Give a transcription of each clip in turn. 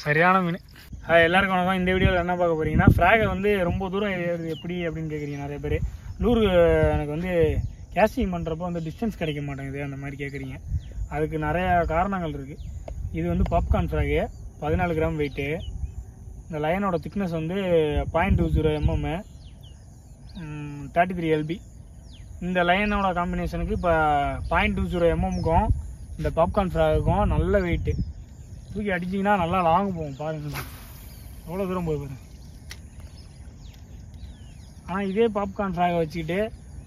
சரியான மீன் ஹாய் எல்லாருக்கும் வணக்கம் இந்த வீடியோவில் என்ன பார்க்க போறீங்கன்னா ஃப்ராகை வந்து ரொம்ப தூரம் ஏறுறது எப்படி அப்படின்னு கேட்குறீங்க நிறைய பேர் லூர் எனக்கு வந்து கேஸ்டிங் பண்ணுறப்போ வந்து டிஸ்டன்ஸ் கிடைக்க மாட்டேங்குது அந்த மாதிரி கேட்குறீங்க அதுக்கு நிறைய காரணங்கள் இருக்குது இது வந்து பாப்கார்ன் ஃப்ராகு பதினாலு கிராம் வெயிட்டு இந்த லைனோட திக்னஸ் வந்து point two zero mm thirty three LP இந்த லைனோட காம்பினேஷனுக்கு இப்போ பாயிண்ட் டூ ஜீரோ எம்எம்க்கும் இந்த பாப்கார்ன் ஃப்ராகுக்கும் நல்ல வெயிட்டு தூக்கி அடிச்சிங்கன்னா நல்லா லாங் போகும் பாருங்க எவ்வளோ தூரம் போய் பாருங்க ஆனால் இதே பாப்கார்ன் ஃப்ராகை வச்சுக்கிட்டு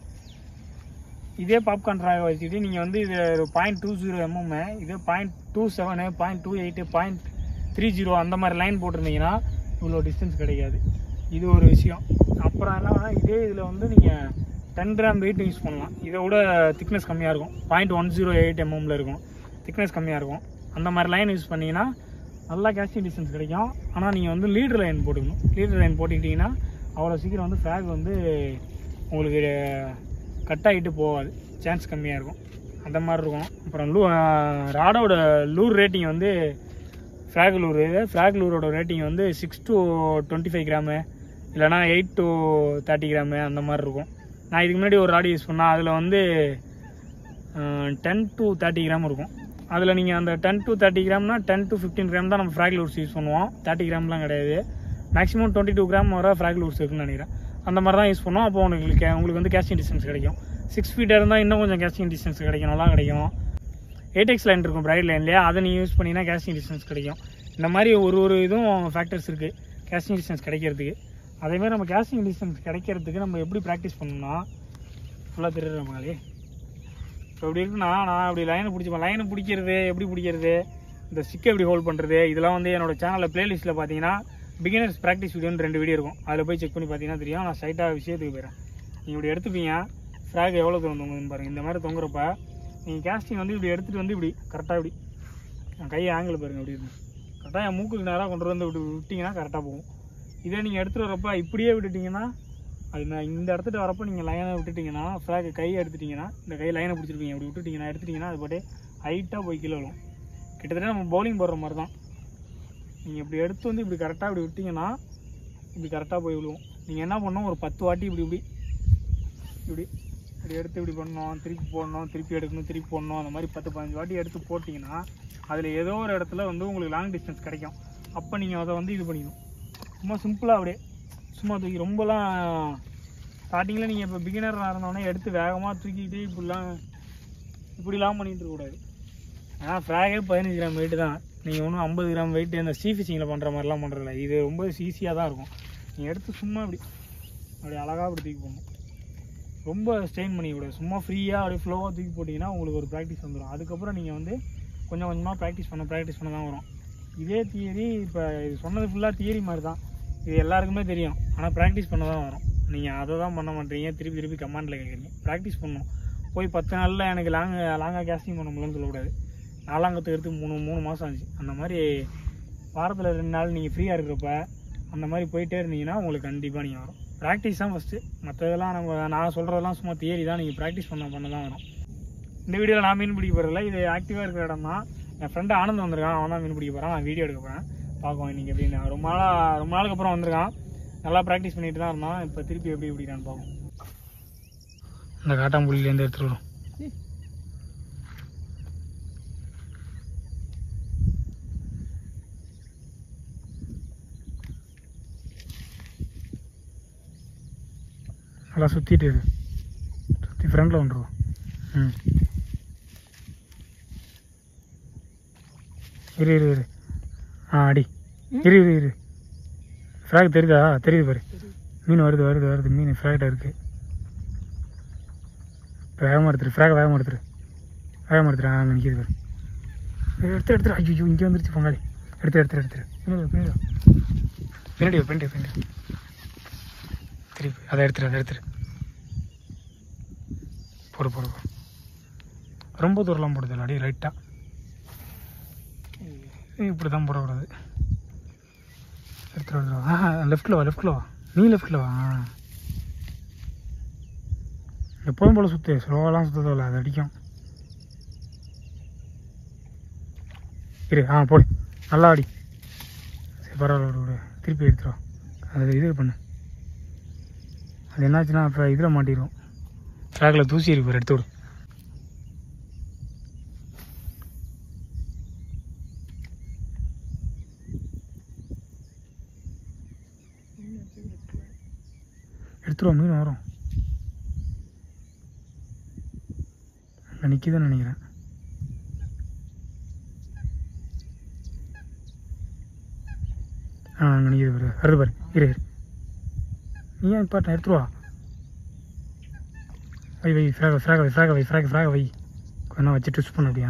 இதே பாப்கார்ன் ஃப்ராகை வச்சுக்கிட்டு நீங்கள் வந்து இது பாயிண்ட் டூ ஜீரோ எம்எம் இதே point two seven point two eight point three zero அந்த மாதிரி லைன் போட்டிருந்தீங்கன்னா இவ்வளோ டிஸ்டன்ஸ் கிடைக்காது இது ஒரு விஷயம் அப்புறம் என்னன்னா இதே இதில் வந்து நீங்கள் டென் கிராம் வெயிட் யூஸ் பண்ணலாம் இதை விட திக்னஸ் கம்மியாக இருக்கும் பாயிண்ட் ஒன் ஜீரோ எயிட் எம்எம்ல இருக்கும் திக்னஸ் கம்மியாக இருக்கும் அந்த மாதிரி லைன் யூஸ் பண்ணீங்கன்னா நல்லா கேஸ்டிங் டிஸ்டன்ஸ் கிடைக்கும் ஆனால் நீங்கள் வந்து லீடர் லைன் போட்டுக்கணும் லீடர் லைன் போட்டுக்கிட்டிங்கன்னா அவ்வளோ சீக்கிரம் வந்து ஃப்ராக் வந்து உங்களுக்கு கட் ஆகிட்டு போகாது சான்ஸ் கம்மியாக இருக்கும் அந்த மாதிரி இருக்கும் அப்புறம் லூ ராடோட லூர் ரேட்டிங் வந்து ஃப்ராக் லூர் ஃப்ராக் லூரோட ரேட்டிங் வந்து six to twenty five gram இல்லைனா எயிட் டு தேர்ட்டி கிராமு அந்த மாதிரி இருக்கும் நான் இதுக்கு முன்னாடி ஒரு ராடு யூஸ் பண்ணேன் அதில் வந்து டென் டு தேர்ட்டி கிராம் இருக்கும் அதில் நீங்கள் அந்த டென் டு தேர்ட்டி கிராம்னா டென் டு ஃபிஃப்டீன் கிராம் தான் நம்ம ஃப்ராக் லூர்ஸ் யூஸ் பண்ணுவோம் தேர்ட்டி கிராம்லாம் கிடையாது மேக்ஸிமம் டுவெண்ட்டி டூ கிராம் வர ஃப்ராக் லூர்ஸ் இருக்குன்னு நினைக்கிறேன் அந்த மாதிரி தான் யூஸ் பண்ணுவோம் அப்போ உங்களுக்கு கே- உங்களுக்கு வந்து கேஸ்டிங் டிஸ்டன்ஸ் கிடைக்கும் சிக்ஸ் ஃபீட்டாக இருந்தால் இன்னும் கொஞ்சம் கேஸ்டிங் டிஸ்டன்ஸ் கிடைக்கும் நல்லா கிடைக்கும் ஏடெக்ஸ் லைன் இருக்கும் பிரைட் லைன்லேயே அதை நீங்கள் யூஸ் பண்ணினா கேஸ்டிங் டிஸ்டன்ஸ் கிடைக்கும் இந்த மாதிரி ஒரு ஒரு இதுவும் ஃபேக்டர்ஸ் இருக்குது கேஸ்டிங் டிஸ்டன்ஸ் கிடைக்கிறதுக்கு அதேமாதிரி நம்ம கேஸ்டிங் டிஸ்டன்ஸ் கிடைக்கிறதுக்கு நம்ம எப்படி ப்ராக்டிஸ் பண்ணணும்னா ஃபுல்லாக திருடுற மாதிரி இப்போ இப்படி இருக்குன்னா நான் அப்படி லைனை பிடிச்சிப்பேன் லைனை பிடிக்கிறது எப்படி பிடிக்கிறது இந்த ஸ்டிக்கை எப்படி ஹோல்ட் பண்ணுறது இதெல்லாம் வந்து என்னோட சேனலில் பிளேலிஸ்ட்டில் பார்த்தீங்கன்னா பிகினர்ஸ் ப்ராக்டிஸ் வீடியோன்னு ரெண்டு வீடியோ இருக்கும் அதில் போய் செக் பண்ணி பார்த்தீங்கன்னா தெரியும் நான் ஸ்ட்ரைட்டாக விஷயத்துக்கு போயிடுறேன் நீங்கள் இப்படி எடுத்துப்பீங்க ஃப்ராக் எவ்வளோ தூரம் தொங்குதுன்னு பாருங்கள் இந்த மாதிரி தொங்குறப்ப நீங்கள் கேஸ்டிங் வந்து இப்படி எடுத்துகிட்டு வந்து இப்படி கரெக்டாக இப்படி என் கை ஆங்கிள் பாருங்கள் இப்படி இருக்கும் கரெக்டாக என் மூக்குக்கு நேராக கொண்டு வந்து இப்படி விட்டிங்கன்னா கரெக்டாக போகும் இதே நீங்கள் எடுத்துகிட்டு வரப்ப இப்படியே விட்டுட்டிங்கன்னா அது நான் இந்த இடத்துல வரப்போ நீங்கள் லைனை விட்டுட்டிங்கன்னா ஃப்ளாக் கை எடுத்துட்டிங்கன்னா இந்த கை லைனை பிடிச்சிருப்பீங்க இப்படி விட்டுட்டிங்கன்னா எடுத்துட்டிங்கன்னா அது பாட்டு ஹைட்டாக போய் கீழே விழும் கிட்டத்தட்ட நம்ம பவுலிங் போடுற மாதிரி தான் நீங்கள் இப்படி எடுத்து வந்து இப்படி கரெக்டாக இப்படி விட்டிங்கன்னா இப்படி கரெக்டாக போய் விழுவும் நீங்கள் என்ன பண்ணணும் ஒரு பத்து வாட்டி இப்படி இப்படி இப்படி இப்படி எடுத்து இப்படி பண்ணணும் திருப்பி போடணும் திருப்பி எடுக்கணும் திருப்பி போடணும் அந்த மாதிரி பத்து பதினஞ்சு வாட்டி எடுத்து போட்டிங்கன்னா அதில் ஏதோ ஒரு இடத்துல வந்து உங்களுக்கு லாங் டிஸ்டன்ஸ் கிடைக்கும் அப்போ நீங்கள் அதை வந்து இது பண்ணிக்கணும் சும்மா சிம்பிளாக அப்படியே சும்மா தூக்கி ரொம்பலாம் ஸ்டார்டிங்கில் நீங்கள் இப்போ பிகினராக இருந்தோடனே எடுத்து வேகமாக தூக்கிட்டு இப்படிலாம் இப்படிலாம் பண்ணிட்டு இருக்கக்கூடாது ஏன்னா ஃப்ராகே பதினஞ்சு கிராம் வெயிட் தான் நீங்கள் ஒன்றும் ஐம்பது கிராம் வெயிட் இந்த சீ ஃபிஷிங்கில் பண்ணுற மாதிரிலாம் பண்ணுறதில்ல இது ரொம்ப ஈஸியாக தான் இருக்கும் நீங்கள் எடுத்து சும்மா இப்படி அப்படி அழகாக அப்படி தூக்கி போடணும் ரொம்ப ஸ்ட்ரெயின் பண்ணிக்கூடாது சும்மா ஃப்ரீயாக அப்படியே ஃப்ளோவாக தூக்கி போட்டிங்கன்னா உங்களுக்கு ஒரு ப்ராக்டிஸ் வந்துடும் அதுக்கப்புறம் நீங்கள் வந்து கொஞ்சம் கொஞ்சமாக ப்ராக்டிஸ் பண்ண ப்ராக்டிஸ் பண்ண தான் வரும் இதே தியரி இப்போ இது சொன்னது ஃபுல்லாக தியரி மாதிரி தான் இது எல்லாருக்குமே தெரியும் ஆனால் ப்ராக்டிஸ் பண்ண தான் வரும் நீங்கள் அதை தான் பண்ண மாட்டீங்க திருப்பி திருப்பி கமாண்டில் கேட்குறீங்க ப்ராக்டிஸ் பண்ணணும் போய் பத்து நாளில் எனக்கு லாங் லாங்காக கேஸ்டிங் பண்ண முடியலன்னு சொல்லக்கூடாது நாலாம் கற்றுக்கிறதுக்கு மூணு மூணு மாதம் ஆச்சு அந்த மாதிரி வாரத்தில் ரெண்டு நாள் நீங்கள் ஃப்ரீயாக இருக்கிறப்ப அந்த மாதிரி போயிட்டே இருந்தீங்கன்னா உங்களுக்கு கண்டிப்பாக நீங்கள் வரும் ப்ராக்டிஸ் தான் ஃபஸ்ட்டு மற்றதெல்லாம் நம்ம நான் சொல்கிறதெல்லாம் சும்மா தியரி தான் நீங்கள் ப்ராக்டிஸ் பண்ண பண்ண தான் வரும் இந்த வீடியோவில் நான் மீன் பிடிக்க போகிறதில்ல இது ஆக்டிவாக இருக்கிற இடம் தான் என் ஃப்ரெண்டு ஆனந்த் வந்திருக்கான் அவன் தான் மீன் பிடிக்க போகிறான் நான் வீடியோ எடுக்க போகிறேன் பார்க்குவோம் இன்றைக்கி எப்படின்னு ரொம்ப நாளாக ரொம்ப நாளுக்கு அப்புறம் வந்திருக்கான் நல்லா ப்ராக்டிஸ் பண்ணிட்டு தான் இருந்தான் இப்போ திருப்பி எப்படி பிடிக்கிறான்னு பார்ப்போம் இந்த காட்டாம்புள்ளிலேருந்து எடுத்துகிட்டு வரும் நல்லா சுற்றிட்டு இரு சுற்றி ஃப்ரண்டில் வந்துடுவோம் ம் இரு இரு இரு ஆ அடி இரு இரு இரு ஃப்ராக் தெரியுதா தெரியுது பாரு மீன் வருது வருது வருது மீன் ஃப்ராக்டாக இருக்குது இப்போ வேகமாக எடுத்துரு ஃப்ராக் வேகமாக எடுத்துரு வேகமாக எடுத்துரு அங்கே நிற்கிது பாரு ஏய், எடுத்து எடுத்துரு ஐயோ இங்கே வந்துருச்சு பங்காளி எடுத்து எடுத்துரு எடுத்துரு பின்னாடி வா, பின்னாடி வா. பின்னாடி வா, பின்னாடி வா, பின்னாடி வா. திருப்பி அதை எடுத்துரு அதை எடுத்துரு போடு போடு போடு ரொம்ப தூரம்லாம் போடுது அடி லைட்டாக இப்படி தான் போடக்கூடாது எடுத்துரு எடுத்துரு ஆ லெஃப்ட்டில் வா லெஃப்ட்டில் வா நீ லெஃப்ட்டில் வா ஆ. எப்போதும் போல் சுற்று ஸ்லோவெல்லாம் சுற்றதில்ல அது அடிக்கும் இரு ஆ போடு நல்லா அடி சரி பரவாயில்ல விடு விடு திருப்பி எடுத்துரும் அது இது பண்ணு அது என்னாச்சுன்னா இப்போ இதில் மாட்டிடும் ட்ராக்கில் தூசி இருக்கு பாரு, எடுத்து விடு எடுத்துருவோம் மீன் வரும் அங்கே நிற்கிதுன்னு நினைக்கிறேன் ஆ அங்கே நிற்கிது பாரு வருது பாரு இரு இரு நீ ஏன் பாட்டேன் எடுத்துருவா வை வை ஃப்ராக ஃப்ராக வை ஃப்ராக வை ஃப்ராக ஃப்ராக வை கொஞ்சம் வச்சு ட்விஸ்ட் பண்ண அப்படியா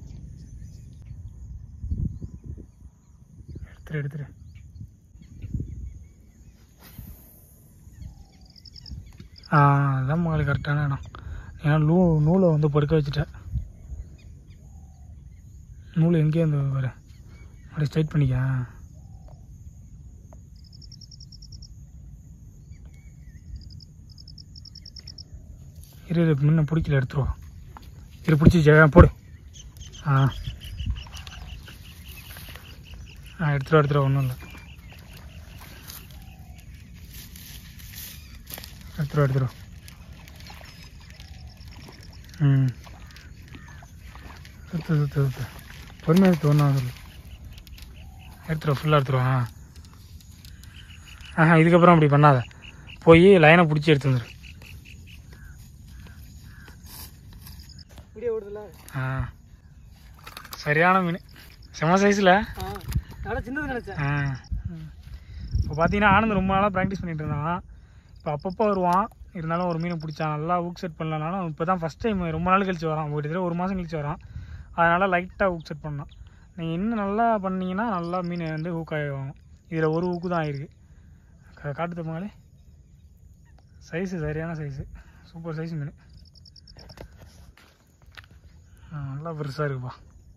எடுத்துரு எடுத்துரு ஆ அதான் மகளே கரெக்டான இடம் ஏன்னா நூ நூலை வந்து படுக்க வச்சுட்டேன் நூல் எங்கேயே இருந்து வர அப்படியே ஸ்ட்ரைட் பண்ணிக்க இரு இரு முன்ன பிடிக்கல எடுத்துருவா இரு பிடிச்சி ஜெயா போடு ஆ ஆ எடுத்துருவா எடுத்துருவா ஒன்றும் இல்லை எடுத்துருவா எடுத்துருவா ம் சுத்து சுத்து சுத்து பொறுமையாக எடுத்து ஒன்றும் சொல்லு எடுத்துருவா ஃபுல்லாக எடுத்துருவா ஆ ஆஹா இதுக்கப்புறம் அப்படி பண்ணாத போய் லைனை பிடிச்சி எடுத்து வந்துரு வீடியோ ஓடுதுல ஆ சரியான மீன் செம சைஸில் ஆ நல்லா சின்னது நினச்சேன் ஆ இப்போ பார்த்தீங்கன்னா ஆனந்த் ரொம்ப நாளாக ப்ராக்டிஸ் பண்ணிட்டு இருந்தான் இப்போ அப்பப்போ வருவான் இருந்தாலும் ஒரு மீனை பிடிச்சான் நல்லா ஊக் செட் பண்ணலனாலும் இப்போ தான் ஃபஸ்ட் டைம் ரொம்ப நாள் கழிச்சு வரான் கிட்டத்தட்ட ஒரு மாதம் கழிச்சு வரான் அதனால் லைட்டாக ஊக் செட் பண்ணான் நீங்கள் இன்னும் நல்லா பண்ணீங்கன்னா நல்லா மீன் வந்து ஹூக் ஆகிடும் இதில் ஒரு ஊக்கு தான் ஆயிருக்கு கா- காட்டு தப்பாங்களே சைஸு சரியான சைஸு சூப்பர் சைஸ் மீன் ஆ, நல்லா பெருசாக இருக்குப்பா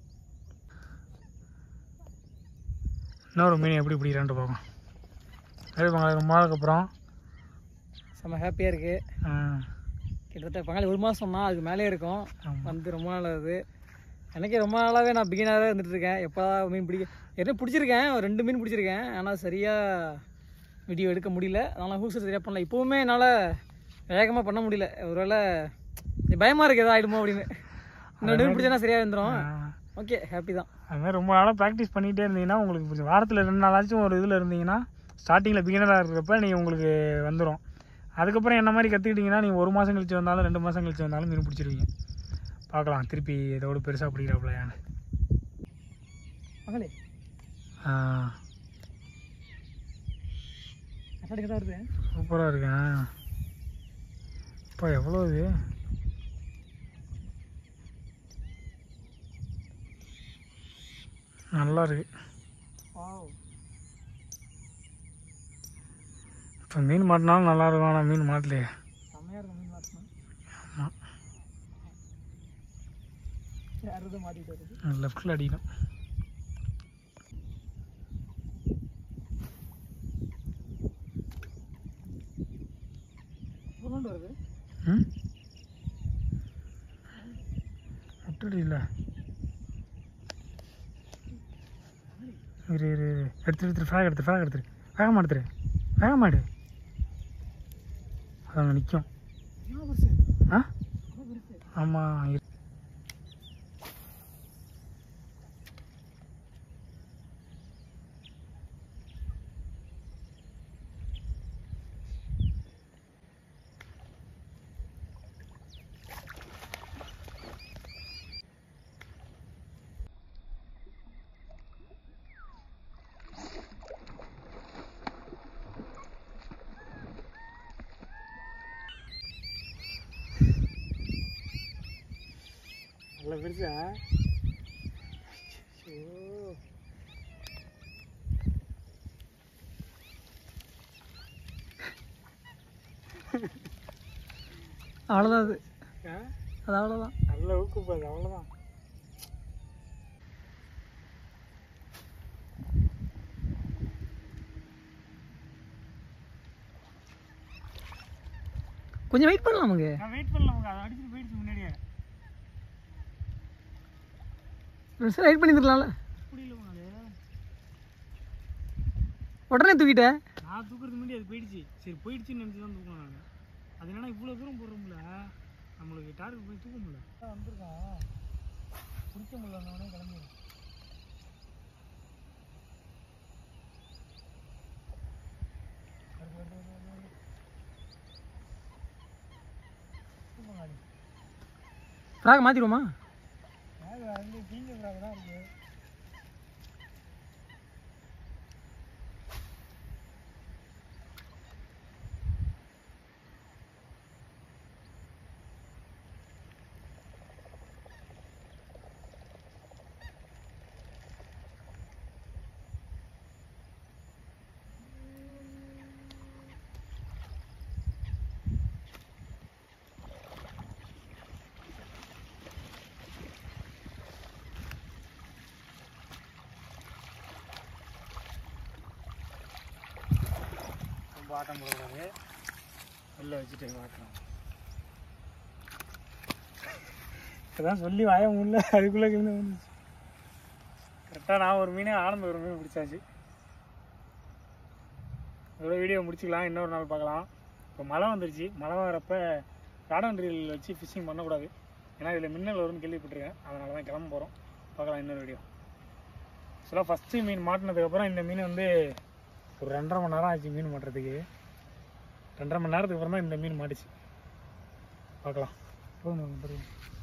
இன்னொரு மீன் எப்படி பிடிக்கிறான்ட்டு பார்க்கலாம் சரி பங்களா ரொம்ப நாளுக்கு அப்புறம் செம்ம ஹாப்பியாக இருக்குது ஆ, கிட்டத்தட்ட பங்காளி ஒரு மாதம் தான் அதுக்கு மேலே இருக்கும் ஆமா. வந்து ரொம்ப நாள் ஆகுது எனக்கே ரொம்ப நாளாகவே நான் பிகினராகவே இருந்துட்டு இருக்கேன் எப்போ மீன் பிடிக்க ஏற்கனவே பிடிச்சிருக்கேன் ஒரு ரெண்டு மீன் பிடிச்சிருக்கேன் ஆனால் சரியாக வீடியோ எடுக்க முடியல அதனால் ஹூசர் சரியாக பண்ணல இப்போவுமே என்னால் வேகமாக பண்ண முடியல ஒருவேளை பயமாக இருக்குது எதாவது ஆகிடுமோ அப்படின்னு இன்னொரு மீன் பிடிச்சா சரியாக இருந்துடும் ஆ. ஓகே ஹாப்பி தான் அது மாதிரி ரொம்ப நாளாக ப்ராக்டிஸ் பண்ணிகிட்டே இருந்தீங்கன்னா உங்களுக்கு புரியும். வாரத்தில் ரெண்டு நாளாச்சும் ஒரு இதில் இருந்தீங்கன்னா ஸ்டார்டிங்கில் பிகினராக இருக்கிறப்ப நீங்கள் உங்களுக்கு வந்துடும் அதுக்கப்புறம் என்ன மாதிரி கற்றுக்கிட்டிங்கன்னா நீங்கள் ஒரு மாதம் கழிச்சு வந்தாலும் ரெண்டு மாதம் கழிச்சு வந்தாலும் மீன் பிடிச்சிருவீங்க பார்க்கலாம் திருப்பி இதோட பெருசாக பிடிக்கிறாப்புலையான்னு மகளே ஆ அசாடி தான் வருது சூப்பராக இருக்கேன் இப்போ எவ்வளோ இது நல்லா இருக்கு வாவ் இப்போ மீன் மாட்டினாலும் நல்லா இருக்கும் ஆனால் மீன் மாட்டலையே செம்மையாக இருக்கும் மீன் மாட்டணும் ஆமாம் யாரும் தான் மாட்டிட்டு வருது லெஃப்டில் அடிக்கணும் கொண்டு வருது ம் விட்டுடு இல்லை இரு இரு இரு எடுத்துரு எடுத்துரு ஃப்ராக் எடுத்துரு ஃப்ராக் எடுத்துரு வேகமாக எடுத்துரு வேகமாக எடு அது அங்கே நிற்கும் என்ன பெருசு ஆ என்ன பெருசு ஆமாம் நல்ல பெருசா அவ்வளோதான் அது அது அவ்வளோதான் நல்ல ஊக்கு போகுது அவ்வளோதான் கொஞ்சம் வெயிட் பண்ணலாம் நமக்கு நான் வெயிட் பண்ணல அவங்க அதை அடிச்சுட்டு போயிடுச்சு முன்னாடியே சார் வெயிட் பண்ணியிருக்கலாம்ல புரியல உனக்கு உடனே தூக்கிட்டேன் நான் தூக்குறது முன்னாடி அது போயிடுச்சு சரி போயிடுச்சுன்னு நினச்சி தான் தூக்கணும் நான் அது என்னன்னா இவ்வளோ தூரம் போடுறோம்ல நம்மளுக்கு டார்கெட் போய் தூக்க முடியல அதான் வந்திருக்கான் பிடிக்க முடியல அந்த உடனே கிளம்பி ஃப்ராக் மாற்றிடுவோமா அங்கே கிழிஞ்ச ஃப்ராக் தான் இருக்கு ரொம்ப ஆட்டம் போடக்கூடாது வெளில வச்சுட்டு மாட்டோம் இப்போதான் சொல்லி வாய முடியல அதுக்குள்ளே கிளம்பி வந்துச்சு கரெக்டாக நான் ஒரு மீன் ஆனந்த் ஒரு மீன் பிடிச்சாச்சு இதோட வீடியோ முடிச்சுக்கலாம் இன்னொரு நாள் பார்க்கலாம் இப்போ மழை வந்துருச்சு மழை வரப்ப கார்டன் ரீல் வச்சு ஃபிஷிங் பண்ணக்கூடாது ஏன்னா இதில் மின்னல் வரும்னு கேள்விப்பட்டிருக்கேன் அதனால தான் கிளம்ப போகிறோம் பார்க்கலாம் இன்னொரு வீடியோ ஆக்சுவலாக ஃபஸ்ட்டு மீன் மாட்டினதுக்கப்புறம் இந்த மீன் வந்து ஒரு ரெண்டரை மணி நேரம் ஆச்சு மீன் மாட்டுறதுக்கு ரெண்டரை மணி நேரத்துக்கு அப்புறம் தான் இந்த மீன் மாட்டுச்சு பார்க்கலாம் போதும், போதும்